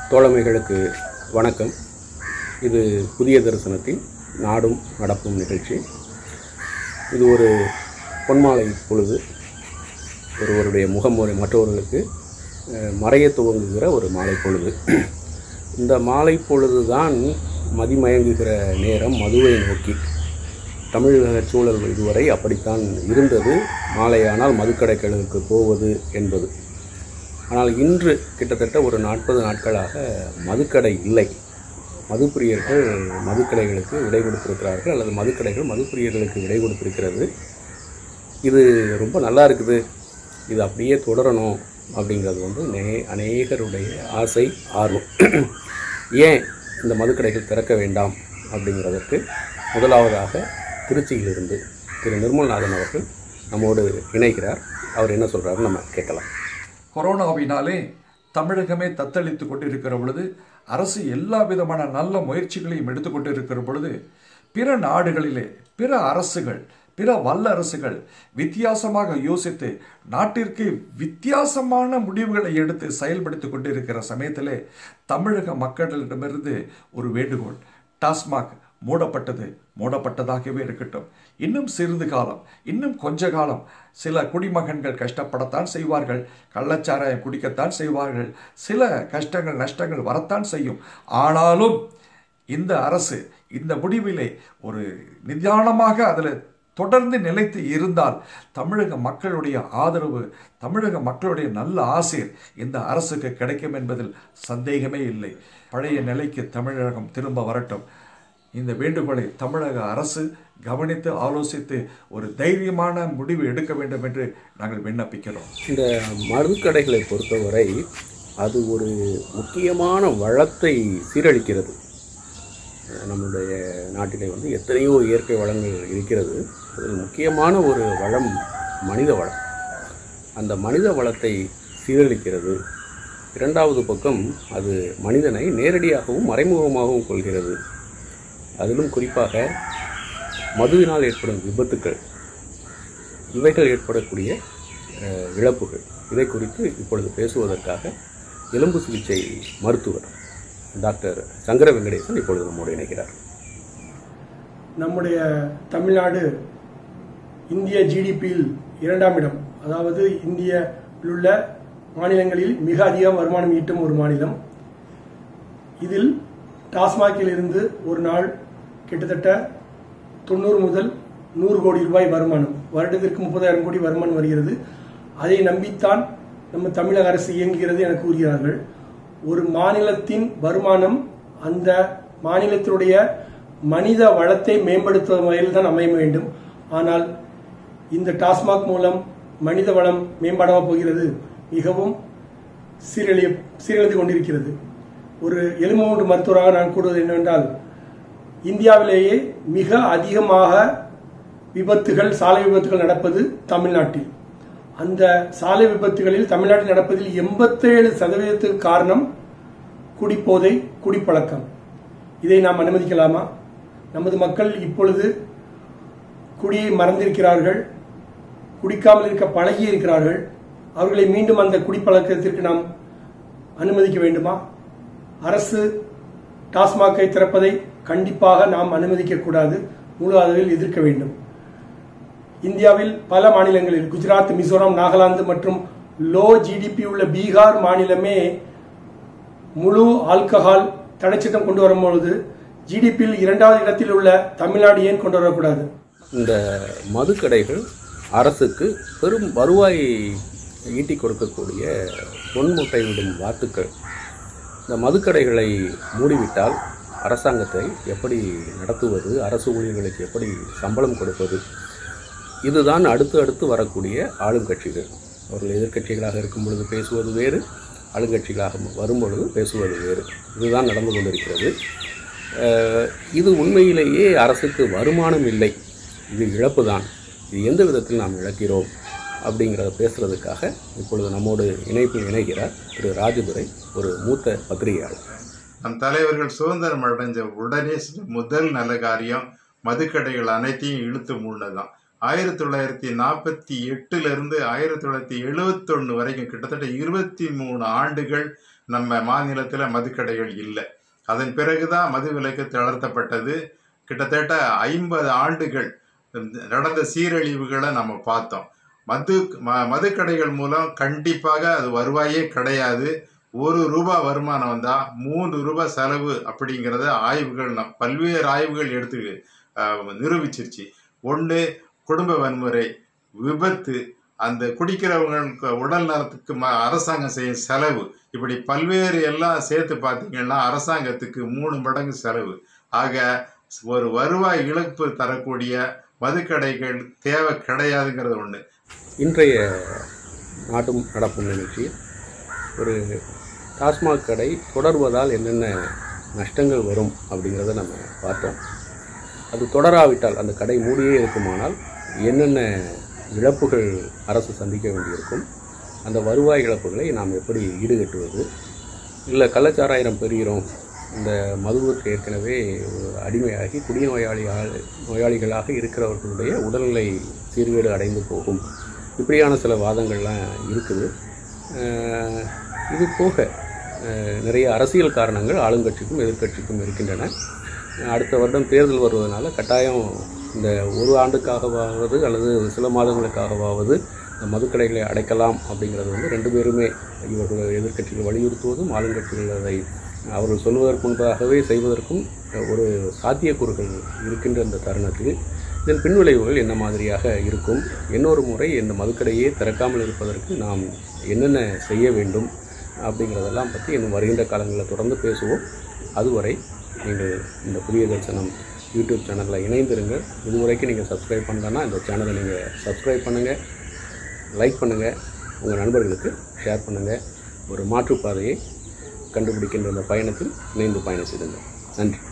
தோழமைகளுக்கு வணக்கம் இது புதிய தரிசனத்தின் நாடும் நடப்பும் நிகழ்ச்சி இது ஒரு பொன்மாலை பொழுது ஒருவருடைய முகமுறை மற்றவர்களுக்கு அஹ், மறைய துவங்குகிற ஒரு மாலை பொழுது இந்த மாலை பொழுது தான் மதிமயங்குகிற நேரம் மதுவை நோக்கி தமிழக சூழல் இதுவரை அப்படித்தான் இருந்தது மாலையானால் மதுக்கடைகளுக்கு போவது என்பது ஆனால் இன்று கிட்டத்தட்ட ஒரு நாற்பது நாட்களாக மதுக்கடை இல்லை மதுப்பிரியர்கள் மதுக்கடைகளுக்கு விடை கொடுத்திருக்கிறார்கள் அல்லது மதுக்கடைகள் மதுப்பிரியர்களுக்கு விடை கொடுத்திருக்கிறது இது ரொம்ப நல்லா இருக்குது இது அப்படியே தொடரணும் அப்படிங்கிறது வந்து நே அநேகருடைய ஆசை ஆர்வம் ஏன் இந்த மதுக்கடைகள் திறக்க வேண்டாம் அப்படிங்கிறதற்கு முதலாவதாக திருச்சியிலிருந்து திரு நிர்மல்நாதன் அவர்கள் நம்மோடு இணைகிறார் அவர் என்ன சொல்கிறாரு நம்ம கேட்கலாம் கொரோனாவினாலே தமிழகமே தத்தளித்து கொண்டிருக்கிற பொழுது அரசு எல்லா விதமான நல்ல முயற்சிகளையும் எடுத்துக்கொண்டிருக்கிற பொழுது பிற நாடுகளிலே பிற அரசுகள் பிற வல்லரசுகள் வித்தியாசமாக யோசித்து நாட்டிற்கு வித்தியாசமான முடிவுகளை எடுத்து செயல்படுத்திக் கொண்டிருக்கிற சமயத்திலே தமிழக மக்களிடமிருந்து ஒரு வேண்டுகோள் டாஸ்மாக் மூடப்பட்டது மூடப்பட்டதாகவே இருக்கட்டும் இன்னும் சிறிது காலம் இன்னும் கொஞ்ச காலம் சில குடிமகன்கள் கஷ்டப்படத்தான் செய்வார்கள் கள்ளச்சாராயம் குடிக்கத்தான் செய்வார்கள் சில கஷ்டங்கள் நஷ்டங்கள் வரத்தான் செய்யும் ஆனாலும் இந்த அரசு இந்த முடிவிலே ஒரு நிதானமாக அதில் தொடர்ந்து நிலைத்து இருந்தால் தமிழக மக்களுடைய ஆதரவு தமிழக மக்களுடைய நல்ல ஆசிர் இந்த அரசுக்கு கிடைக்கும் என்பதில் சந்தேகமே இல்லை பழைய நிலைக்கு தமிழகம் திரும்ப வரட்டும் இந்த வேண்டுகோளை தமிழக அரசு கவனித்து ஆலோசித்து ஒரு தைரியமான முடிவு எடுக்க வேண்டும் என்று நாங்கள் விண்ணப்பிக்கிறோம் இந்த மதுக்கடைகளை பொறுத்தவரை அது ஒரு முக்கியமான வளத்தை சீரழிக்கிறது நம்முடைய நாட்டிலே வந்து எத்தனையோ இயற்கை வளங்கள் இருக்கிறது அதில் முக்கியமான ஒரு வளம் மனித வளம் அந்த மனித வளத்தை சீரழிக்கிறது இரண்டாவது பக்கம் அது மனிதனை நேரடியாகவும் மறைமுகமாகவும் கொள்கிறது அதிலும் குறிப்பாக மதுவினால் ஏற்படும் விபத்துக்கள் இவைகள் ஏற்படக்கூடிய அஹ், இழப்புகள் இதை குறித்து இப்பொழுது பேசுவதற்காக எலும்பு சிகிச்சை மருத்துவர் டாக்டர் சங்கர வெங்கடேசன் இப்பொழுது நம்மோடு இணைகிறார் நம்முடைய தமிழ்நாடு இந்திய ஜிடிபியில் இரண்டாம் இடம் அதாவது இந்தியாவில் உள்ள மாநிலங்களில் மிக அதிகம் வருமானம் ஈட்டும் ஒரு மாநிலம் இதில் டாஸ்மாகில் இருந்து ஒரு நாள் கிட்டத்தட்ட தொண்ணூறு முதல் நூறு கோடி ரூபாய் வருமானம் வருடத்திற்கு முப்பதாயிரம் கோடி வருமானம் வருகிறது அதை நம்பித்தான் நம்ம தமிழக அரசு இயங்குகிறது என கூறுகிறார்கள் ஒரு மாநிலத்தின் வருமானம் அந்த மாநிலத்தினுடைய மனித வளத்தை மேம்படுத்தும் வகையில் தான் அமைய வேண்டும் ஆனால் இந்த டாஸ்மாக் மூலம் மனித வளம் மேம்படவா போகிறது மிகவும் சீரழிய சீரழிந்து கொண்டிருக்கிறது ஒரு எலும்பு மருத்துவராக நான் கூறுவது என்னவென்றால் இந்தியாவிலேயே மிக அதிகமாக விபத்துகள் சாலை விபத்துகள் நடப்பது தமிழ்நாட்டில் அந்த சாலை விபத்துகளில் தமிழ்நாட்டில் நடப்பதில் எண்பத்தேழு சதவீதத்துக்கு காரணம் குடிப்போதை குடிப்பழக்கம் இதை நாம் அனுமதிக்கலாமா நமது மக்கள் இப்பொழுது குடியை மறந்திருக்கிறார்கள் குடிக்காமல் இருக்க பழகி இருக்கிறார்கள் அவர்களை மீண்டும் அந்த குடிப்பழக்கத்திற்கு நாம் அனுமதிக்க வேண்டுமா அரசு டாஸ்மாகை திறப்பதை கண்டிப்பாக நாம் அனுமதிக்க கூடாது முழு அளவில் எதிர்க்க வேண்டும் இந்தியாவில் பல மாநிலங்களில் குஜராத் மிசோரம் நாகாலாந்து மற்றும் லோ ஜிடிபி உள்ள பீகார் மாநிலமே முழு ஆல்கஹால் தடைச்சட்டம் கொண்டு வரும்பொழுது ஜிடிபியில் இரண்டாவது இடத்தில் உள்ள தமிழ்நாடு ஏன் கொண்டு வரக்கூடாது இந்த மதுக்கடைகள் அரசுக்கு பெரும் வருவாய் ஈட்டி கொடுக்கக்கூடிய பொன்முட்டை விடும் வாத்துக்கள் இந்த மதுக்கடைகளை மூடிவிட்டால் அரசாங்கத்தை எப்படி நடத்துவது அரசு ஊழியர்களுக்கு எப்படி சம்பளம் கொடுப்பது இதுதான் அடுத்து அடுத்து வரக்கூடிய ஆளும் கட்சிகள் அவர்கள் எதிர்க்கட்சிகளாக இருக்கும் பொழுது பேசுவது வேறு ஆளுங்கட்சிகளாக வரும் பொழுது பேசுவது வேறு இதுதான் நடந்து கொண்டிருக்கிறது அஹ், இது உண்மையிலேயே அரசுக்கு வருமானம் இல்லை இது இழப்பு தான் இது எந்த விதத்தில் நாம் இழக்கிறோம் அப்படிங்கிறத பேசுறதுக்காக இப்பொழுது நம்மோடு இணைப்பில் இணைகிறார் திரு ராஜதுரை ஒரு மூத்த பத்திரிகையாளர் நம் தலைவர்கள் சுதந்திரம் அடைஞ்ச உடனே செஞ்ச முதல் நல்ல காரியம் மதுக்கடைகள் அனைத்தையும் இழுத்து மூடினதுதான் ஆயிரத்தி தொள்ளாயிரத்தி நாற்பத்தி எட்டுல இருந்து ஆயிரத்தி தொள்ளாயிரத்தி எழுவத்தொன்னு வரைக்கும் கிட்டத்தட்ட இருபத்தி மூணு ஆண்டுகள் நம்ம மாநிலத்தில் மதுக்கடைகள் இல்லை அதன் பிறகுதான் மது விலக்கு தளர்த்தப்பட்டது கிட்டத்தட்ட ஐம்பது ஆண்டுகள் நடந்த சீரழிவுகளை நம்ம பார்த்தோம் மது ம மதுக்கடைகள் மூலம் கண்டிப்பாக அது வருவாயே கிடையாது ஒரு ரூபாய் வருமானம் வந்தால் மூணு ரூபாய் செலவு அப்படிங்கிறத ஆய்வுகள் நம் பல்வேறு ஆய்வுகள் எடுத்து அஹ், நிரூபிச்சிருச்சு ஒன்று குடும்ப வன்முறை விபத்து அந்த குடிக்கிறவங்களுக்கு உடல் நலத்துக்கு ம அரசாங்கம் செய்யும் செலவு இப்படி பல்வேறு எல்லாம் சேர்த்து பார்த்தீங்கன்னா அரசாங்கத்துக்கு மூணு மடங்கு செலவு ஆக ஒரு வருவாய் இழப்பு தரக்கூடிய மதுக்கடைகள் தேவை கிடையாதுங்கிறது ஒன்று இன்றைய நாட்டும் நடப்பும் நிகழ்ச்சி ஒரு டாஸ்மாக் கடை தொடர்வதால் என்னென்ன நஷ்டங்கள் வரும் அப்படிங்கிறத நம்ம பார்த்தோம் அது தொடராவிட்டால் அந்த கடை மூடியே இருக்குமானால் என்னென்ன இழப்புகள் அரசு சந்திக்க வேண்டியிருக்கும் அந்த வருவாய் இழப்புகளை நாம் எப்படி ஈடுகட்டுவது இல்லை கள்ளச்சாராயிரம் பெறுகிறோம் இந்த மதுவுக்கு ஏற்கனவே அடிமையாகி குடிநோயாளிகள் நோயாளிகளாக இருக்கிறவர்களுடைய உடல்நிலை சீர்கேடு அடைந்து போகும் இப்படியான சில வாதங்கள்லாம் இருக்குது அஹ் இது போக அஹ் நிறைய அரசியல் காரணங்கள் ஆளுங்கட்சிக்கும் எதிர்க்கட்சிக்கும் இருக்கின்றன அடுத்த வருடம் தேர்தல் வருவதனால கட்டாயம் இந்த ஒரு ஆண்டுக்காகவாவது அல்லது சில மாதங்களுக்காகவாவது இந்த மதுக்கடைகளை அடைக்கலாம் அப்படிங்கிறது வந்து ரெண்டு பேருமே இவர்கள் எதிர்க்கட்சிகள் வலியுறுத்துவதும் ஆளுங்கட்சிகள் அதை அவர்கள் சொல்வதற்கு முன்பதாகவே செய்வதற்கும் ஒரு சாத்தியக்கூறுகள் இருக்கின்ற இந்த தருணத்தில் இதன் பின்விளைவுகள் என்ன மாதிரியாக இருக்கும் இன்னொரு முறை இந்த மதுக்கடையே திறக்காமல் இருப்பதற்கு நாம் என்னென்ன செய்ய வேண்டும் அப்படிங்கிறதெல்லாம் பற்றி இன்னும் வருகின்ற காலங்களில் தொடர்ந்து பேசுவோம் அதுவரை நீங்கள் இந்த புதிய தரிசனம் யூடியூப் சேனலில் இணைந்திருங்கள் இதுவரைக்கும் நீங்கள் சப்ஸ்கிரைப் பண்ணலன்னா இந்த சேனலை நீங்கள் சப்ஸ்கிரைப் பண்ணுங்கள் லைக் பண்ணுங்கள் உங்கள் நண்பர்களுக்கு ஷேர் பண்ணுங்கள் ஒரு மாற்றுப்பாதையை கண்டுபிடிக்கின்ற இந்த பயணத்தில் இணைந்து பயணம் செய்துங்கள் நன்றி